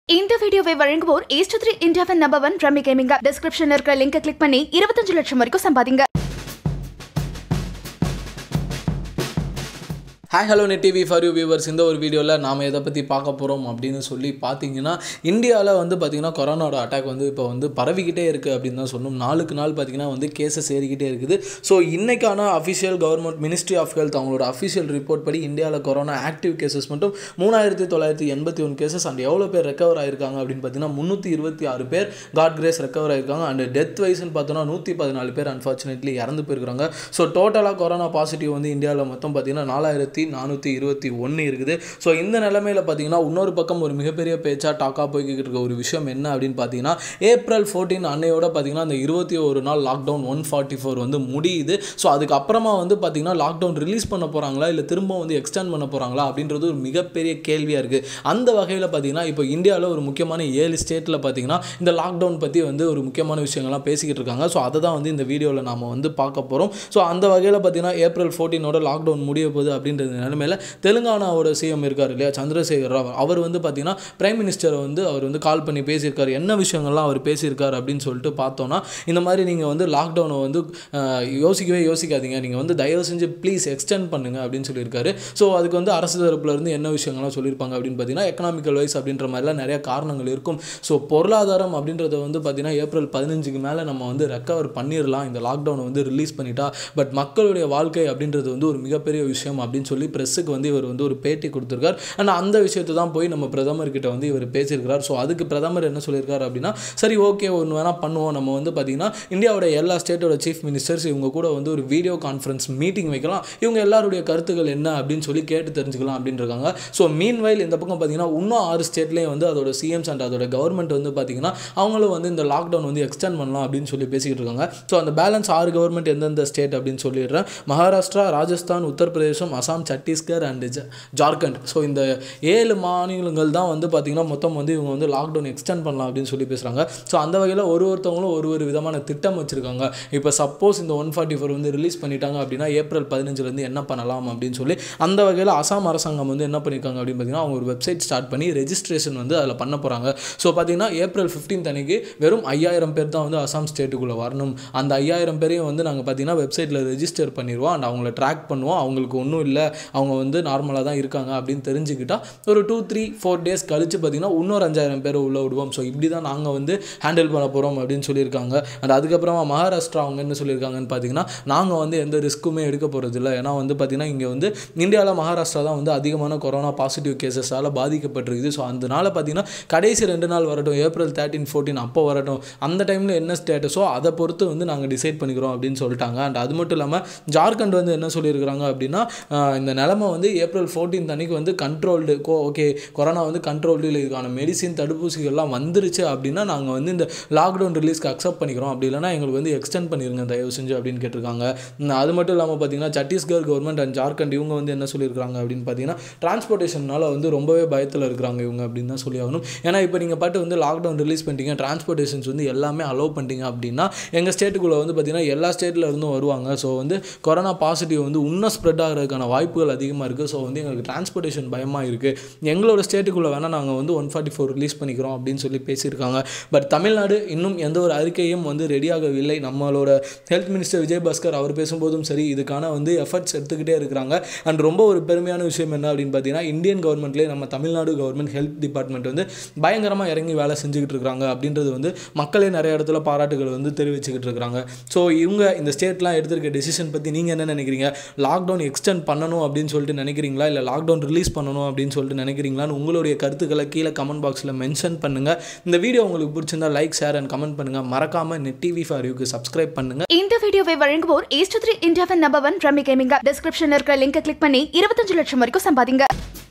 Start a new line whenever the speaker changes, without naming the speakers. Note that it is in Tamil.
இந்த வீடியோவை வழங்குவோர் ஏஸ்டு த்ரீ இந்தியாவின் நம்பர் ஒன் ரம்மி கேமிங்க டிஸ்கிரிப்ஷன்ல இருக்கிற லிங்கை கிளிக் பண்ணி இருபத்தஞ்சு லட்சம் வரைக்கும் சம்பாதிங்க
hi hello Net TV for you viewers இந்த ஒரு வீடியோவில் நாம் எதை பற்றி பார்க்க போகிறோம் அப்படின்னு சொல்லி பார்த்தீங்கன்னா இந்தியாவில் வந்து பார்த்திங்கன்னா கொரோனாவோட அட்டாக் வந்து இப்போ வந்து பரவிக்கிட்டே இருக்குது அப்படின்னு தான் சொல்லணும் நாளுக்கு நாள் பார்த்திங்கன்னா வந்து கேசஸ் ஏறிக்கிட்டே இருக்குது ஸோ இன்றைக்கான official government ministry of health அவங்களோட அஃபிஷியல் ரிப்போர்ட் படி இந்தியாவில் கொரோனா ஆக்டிவ் கேசஸ் மட்டும் மூணாயிரத்தி தொள்ளாயிரத்தி எண்பத்தி ஒன்று கேசஸ் அண்ட் எவ்வளோ பேர் ரெக்கவர் ஆயிருக்காங்க அப்படின்னு பார்த்தீங்கன்னா முந்நூற்றி இருபத்தி ஆறு பேர் காட் கிரேஸ் ரெக்கவர் ஆயிருக்காங்க அண்ட் டெத் வைஸ்னு பார்த்தோன்னா நூற்றி பதினாலு பேர் அன்ஃபார்ச்சுனேட்லி இறந்து போயிருக்காங்க ஸோ டோட்டலாக கொரோனா பாசிட்டிவ் வந்து இந்தியாவில் மொத்தம் பார்த்தீங்கன்னா நாலாயிரத்தி நானூற்றி இருபத்தி ஒன்று இருக்குது ஸோ இந்த நிலமையில் பார்த்தீங்கன்னா இன்னொரு பக்கம் ஒரு மிகப்பெரிய பேச்சாக டாக்காக போய்கிட்டு இருக்க ஒரு விஷயம் என்ன அப்படின்னு பார்த்தீங்கன்னா ஏப்ரல் ஃபோர்டீன் அன்னையோட பார்த்தீங்கன்னா அந்த இருபத்தி ஒரு நாள் லாக்டவுன் ஒன் ஃபார்ட்டி ஃபோர் வந்து முடியுது ஸோ அதுக்கப்புறமா வந்து பார்த்தீங்கன்னா லாக்டவுன் ரிலீஸ் பண்ண போகிறாங்களா இல்லை திரும்ப வந்து எக்ஸ்டெண்ட் பண்ண போகிறாங்களா அப்படின்றது ஒரு மிகப்பெரிய கேள்வியாக இருக்குது அந்த வகையில் பார்த்தீங்கன்னா இப்போ இந்தியாவில் ஒரு முக்கியமான ஏழு ஸ்டேட்டில் பார்த்தீங்கன்னா இந்த லாக்டவுன் பற்றி வந்து ஒரு முக்கியமான விஷயங்கள்லாம் பேசிக்கிட்டு இருக்காங்க ஸோ அதை தான் வந்து இந்த வீடியோவில் நாம் வந்து பார்க்க போகிறோம் ஸோ அந்த வகையில் பார்த்தீங்கன்னா ஏப்ரல் ஃபோர்டீனோட லாக்டவுன் முடிய போகுது அப்படின்றது நிலைமையில் தெலுங்கானாவோட சிஎம் இருக்கார் இல்லையா சந்திரசேகர் ராவ் அவர் வந்து பார்த்தீங்கன்னா பிரைம் மினிஸ்டரை வந்து அவர் வந்து கால் பண்ணி பேசியிருக்காரு என்ன விஷயங்கள்லாம் அவர் பேசியிருக்காரு அப்படின்னு சொல்லிட்டு பார்த்தோன்னா இந்த மாதிரி நீங்கள் வந்து லாக்டவுனை வந்து அஹ், யோசிக்கவே யோசிக்காதீங்க நீங்கள் வந்து தயவு செஞ்சு ப்ளீஸ் எக்ஸ்டெண்ட் பண்ணுங்க அப்படின்னு சொல்லியிருக்காரு ஸோ அதுக்கு வந்து அரசு தரப்புல இருந்து என்ன விஷயங்கள்லாம் சொல்லியிருப்பாங்க அப்படின்னு பார்த்தீங்கன்னா எக்கனாமிக்கல் வைஸ் அப்படின்ற மாதிரிலாம் நிறைய காரணங்கள் இருக்கும் ஸோ பொருளாதாரம் அப்படின்றத வந்து பார்த்தீங்கன்னா ஏப்ரல் பதினஞ்சுக்கு மேலே நம்ம வந்து ரெக்கவர் பண்ணிடலாம் இந்த லாக்டவுனை வந்து ரிலீஸ் பண்ணிட்டா பட் மக்களுடைய வாழ்க்கை அப்படின்றது வந்து ஒரு மிகப்பெரிய விஷயம் அப்படின்னு சொல்லி ப்ரெஸ்ஸுக்கு வந்து இவர் வந்து ஒரு பேட்டி கொடுத்துருக்கார் அண்ட் அந்த விஷயத்தை தான் போய் நம்ம பிரதமர்கிட்ட வந்து இவர் பேசியிருக்கிறார் ஸோ அதுக்கு பிரதமர் என்ன சொல்லியிருக்காரு அப்படின்னா சரி ஓகே ஒன்று வேணால் பண்ணுவோம் நம்ம வந்து பார்த்தீங்கன்னா இந்தியாவோட எல்லா ஸ்டேட்டோட சீஃப் மினிஸ்டர்ஸ் இவங்க கூட வந்து ஒரு வீடியோ கான்ஃபரன்ஸ் மீட்டிங் வைக்கலாம் இவங்க எல்லாருடைய கருத்துக்கள் என்ன அப்படின்னு சொல்லி கேட்டு தெரிஞ்சுக்கலாம் அப்படின்னு இருக்காங்க ஸோ மீன் இந்த பக்கம் பார்த்தீங்கன்னா இன்னும் ஆறு ஸ்டேட்லேயும் வந்து அதோட சிஎம்ஸ் அண்ட் அதோட கவர்மெண்ட் வந்து பார்த்தீங்கன்னா அவங்களும் வந்து இந்த லாக்டவுன் வந்து எக்ஸ்டெண்ட் பண்ணலாம் அப்படின்னு சொல்லி பேசிக்கிட்டு இருக்காங்க ஸோ அந்த பேலன்ஸ் ஆறு கவர்மெண்ட் எந்தெந்த ஸ்டேட் அப்படின்னு சொல்லிடுறேன் மகாராஷ்டிரா ராஜஸ்தான் உத்தரப்பிரதேசம் அசாம் சத்தீஸ்கர் அண்ட் ஜார்க்கண்ட் ஸோ இந்த ஏழு மாநிலங்கள் தான் வந்து பார்த்திங்கன்னா மொத்தம் வந்து இவங்க வந்து லாக்டவுன் எக்ஸ்டெண்ட் பண்ணலாம் அப்படின்னு சொல்லி பேசுகிறாங்க ஸோ அந்த வகையில் ஒரு ஒருத்தவங்களும் ஒரு ஒரு விதமான திட்டம் வச்சுருக்காங்க இப்போ சப்போஸ் இந்த ஒன் ஃபார்ட்டி ஃபோர் வந்து ரிலீஸ் பண்ணிட்டாங்க அப்படின்னா ஏப்ரல் பதினஞ்சுலேருந்து என்ன பண்ணலாம் அப்படின்னு சொல்லி அந்த வகையில் அசாம் அரசாங்கம் வந்து என்ன பண்ணியிருக்காங்க அப்படின்னு பார்த்தீங்கன்னா அவங்க ஒரு வெப்சைட் ஸ்டார்ட் பண்ணி ரெஜிஸ்ட்ரேஷன் வந்து அதில் பண்ண போகிறாங்க ஸோ பார்த்தீங்கன்னா ஏப்ரல் ஃபிஃப்டீன்த் அன்னைக்கு வெறும் ஐயாயிரம் பேர் தான் வந்து அசாம் ஸ்டேட்டுக்குள்ளே வரணும் அந்த ஐயாயிரம் பேரையும் வந்து நாங்கள் பார்த்தீங்கன்னா வெப்சைட்டில் ரெஜிஸ்டர் பண்ணிடுவோம் அண்ட் அவங்கள ட்ராக் பண்ணுவோம் அவங்களுக்கு ஒன்றும் இல்லை அவங்க வந்து நார்மலாக தான் இருக்காங்க அப்படின்னு தெரிஞ்சுக்கிட்டா ஒரு டூ த்ரீ ஃபோர் டேஸ் கழிச்சு பார்த்தீங்கன்னா இன்னொரு அஞ்சாயிரம் பேரை உள்ளே விடுவோம் ஸோ இப்படி தான் நாங்கள் வந்து ஹேண்டில் பண்ண போகிறோம் அப்படின்னு சொல்லியிருக்காங்க அண்ட் அதுக்கப்புறமா மகாராஷ்டிரா அவங்க என்ன சொல்லியிருக்காங்கன்னு பார்த்தீங்கன்னா நாங்கள் வந்து எந்த ரிஸ்க்குமே எடுக்க போகிறது இல்லை ஏன்னா வந்து பார்த்தீங்கன்னா இங்கே வந்து இந்தியாவில் மகாராஷ்டிரா தான் வந்து அதிகமான கொரோனா பாசிட்டிவ் கேசஸால் பாதிக்கப்பட்டிருக்குது ஸோ அதனால பார்த்தீங்கன்னா கடைசி ரெண்டு நாள் வரட்டும் ஏப்ரல் தேர்ட்டின் ஃபோர்டீன் அப்போ வரட்டும் அந்த டைமில் என்ன ஸ்டேட்டஸோ அதை பொறுத்து வந்து நாங்கள் டிசைட் பண்ணிக்கிறோம் அப்படின்னு சொல்லிட்டாங்க அண்ட் அது மட்டும் இல்லாமல் ஜார்க்கண்ட் வந்து என்ன சொல்லியிருக்கிறாங்க அப்படின்னா ஆஹ் இந்த நிலமை வந்து ஏப்ரல் ஃபோர்டீன் அன்னைக்கு வந்து கண்ட்ரோல்டு கோ ஓகே கொரோனா வந்து கண்ட்ரோல்டு இல்லை இதுக்கான மெடிசின் தடுப்பூசிகள்லாம் வந்துருச்சு அப்படின்னா நாங்கள் வந்து இந்த லாக்டவுன் ரிலீஸ்க்கு அக்செப்ட் பண்ணிக்கிறோம் அப்படி இல்லைனா எங்களுக்கு வந்து எக்ஸ்டெண்ட் பண்ணிருங்க தயவு செஞ்சு அப்படின்னு கேட்டிருக்காங்க உம் அது மட்டும் இல்லாமல் பார்த்தீங்கன்னா சத்தீஸ்கர் கவர்மெண்ட் அண்ட் ஜார்க்கண்ட் இவங்க வந்து என்ன சொல்லியிருக்காங்க அப்படின்னு பார்த்தீங்கன்னா டிரான்ஸ்போர்ட்டேஷனால வந்து ரொம்பவே பயத்தில் இருக்கிறாங்க இவங்க அப்படின்னு தான் சொல்லி ஆகணும் ஏன்னா இப்போ நீங்கள் பாட்டு வந்து லாக்டவுன் ரிலீஸ் பண்ணிட்டீங்க டிரான்ஸ்போர்ட்டேஷன்ஸ் வந்து எல்லாமே அலோவ் பண்ணிட்டீங்க அப்படின்னா எங்கள் ஸ்டேட்டுக்குள்ளே வந்து பார்த்தீங்கன்னா எல்லா ஸ்டேட்டில் இருந்தும் வருவாங்க ஸோ வந்து கொரோனா பாசிட்டிவ் வந்து இன்னும் ஸ்ப்ரெட் ஆகிறதுக்கான வாய்ப்புகள் அதிகமாக இருக்குது ஸோ வந்து எங்களுக்கு டிரான்ஸ்போர்ட்டேஷன் பயமாக இருக்குது எங்களோட ஸ்டேட்டுக்குள்ளே வேணால் நாங்கள் வந்து ஒன் ஃபார்ட்டி ஃபோர் ரிலீஸ் பண்ணிக்கிறோம் அப்படின்னு சொல்லி பேசியிருக்காங்க பட் தமிழ்நாடு இன்னும் எந்த ஒரு அறிக்கையும் வந்து ரெடியாகவில்லை நம்மளோட ஹெல்த் மினிஸ்டர் விஜயபாஸ்கர் அவர் பேசும்போதும் சரி இதுக்கான வந்து எஃபர்ட்ஸ் எடுத்துக்கிட்டே இருக்கிறாங்க அண்ட் ரொம்ப ஒரு பெருமையான விஷயம் என்ன அப்படின்னு பார்த்தீங்கன்னா இந்தியன் கவர்மெண்ட்லேயே நம்ம தமிழ்நாடு கவர்மெண்ட் ஹெல்த் டிபார்ட்மெண்ட் வந்து பயங்கரமாக இறங்கி வேலை செஞ்சுக்கிட்டு இருக்காங்க அப்படின்றது வந்து மக்களே நிறைய இடத்துல பாராட்டுகள் வந்து தெரிவிச்சுக்கிட்டு இருக்காங்க ஸோ இவங்க இந்த ஸ்டேட்லாம் எடுத்திருக்க டெசிஷன் பற்றி நீங்கள் என்ன நினைக்கிறீங்க லாக்டவுன் எக்ஸ்டெண்ட் பண்ணணும் அப்படின்னு சொல்லிட்டு நினைக்கிறீங்களா இல்லை லாக்டவுன் ரிலீஸ் பண்ணணும் அப்படின்னு சொல்லிட்டு நினைக்கிறீங்களான்னு உங்களுடைய கருத்துக்களை கீழே கமெண்ட் பாக்ஸில் மென்ஷன் பண்ணுங்கள் இந்த வீடியோ உங்களுக்கு பிடிச்சிருந்தா லைக் ஷேர் அண்ட் கமெண்ட் பண்ணுங்கள் மறக்காமல் நெட் டிவி ஃபார் யூக்கு சப்ஸ்கிரைப் பண்ணுங்கள்
இந்த வீடியோவை வழங்குவோர் ஏஸ்டு த்ரீ இந்தியாவின் நம்பர் ஒன் ரம்மி கேமிங்க டிஸ்கிரிப்ஷன்ல இருக்கிற லிங்கை கிளிக் பண்ணி இருபத்தஞ்சு லட்சம் வரைக்கும் சம்பாதிங்க